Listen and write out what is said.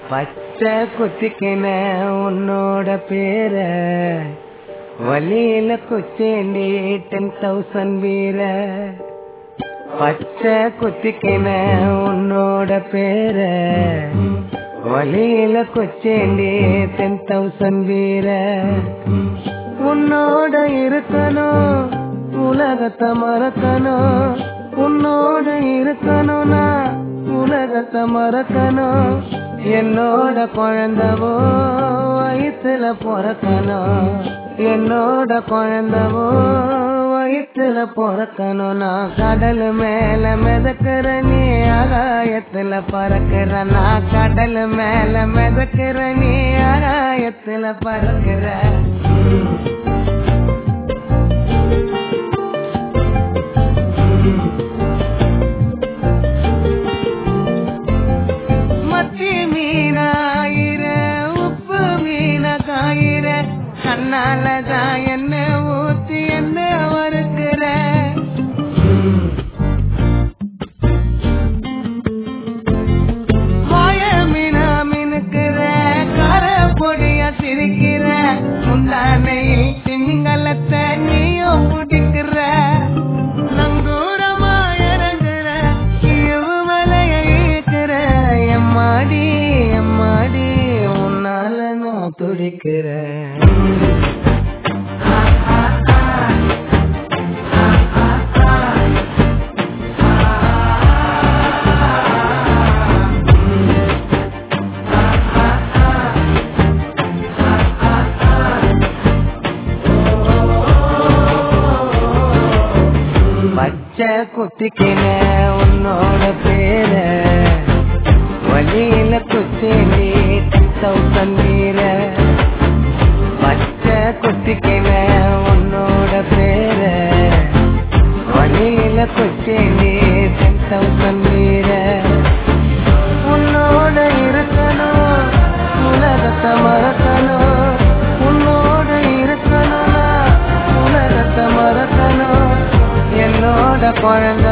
பச்சை குத்திக்கின உன்னோட பேர வழியில குச்சேண்டி டென் தௌசண்ட் வீர பச்சை குத்திக்கின உன்னோட பேர வழியில குச்சேண்டி டென் தௌசண்ட் வீர உன்னோட இருக்கணும் உலகத்தை மறக்கணும் உன்னோட இருக்கணும்னா உலகத்தை மறக்கணும் என்னோட குழந்தவோ வயிற்றுல பிறக்கணும் என்னோட குழந்தவோ வயிற்றுல பிறக்கணும் நான் கடல் மேல மிதக்கிற நீ ஆகாயத்துல பறக்கிற நான் கடல் மேல மிதக்கிற நீ ஆகாயத்துல பறக்கிற மத்தி மீனாயிர உப்பு மீன காயிர கண்ணாலதான் என்ன ஊத்தி என்ன வறுக்கிற வாய மீனா மினுக்கிற கர பொடிய சிரிக்கிற முந்தானையில் திமிங்கலத்தை நீயும் பிடிக்கிற நங்கூரமா இறங்குற இவு மலைய இழுக்கிற எம்மாடி எம்மாடி உன்னால நான் துடிக்கிறேன் பச்சை குத்திக்கின உன்னோட பேர வழியில குச்சேண்டி தௌசண்ட் வீர பச்சை குத்திக்கின உன்னோட பேர வழியில குச்சேண்டி தௌசண்ட் வீர உன்னோட இருக்கணும் உலகத்தை மறக்கணும் உன்னோட இருக்கணும்னா உலகத்தை மறக்கணும் என்னோட குழந்த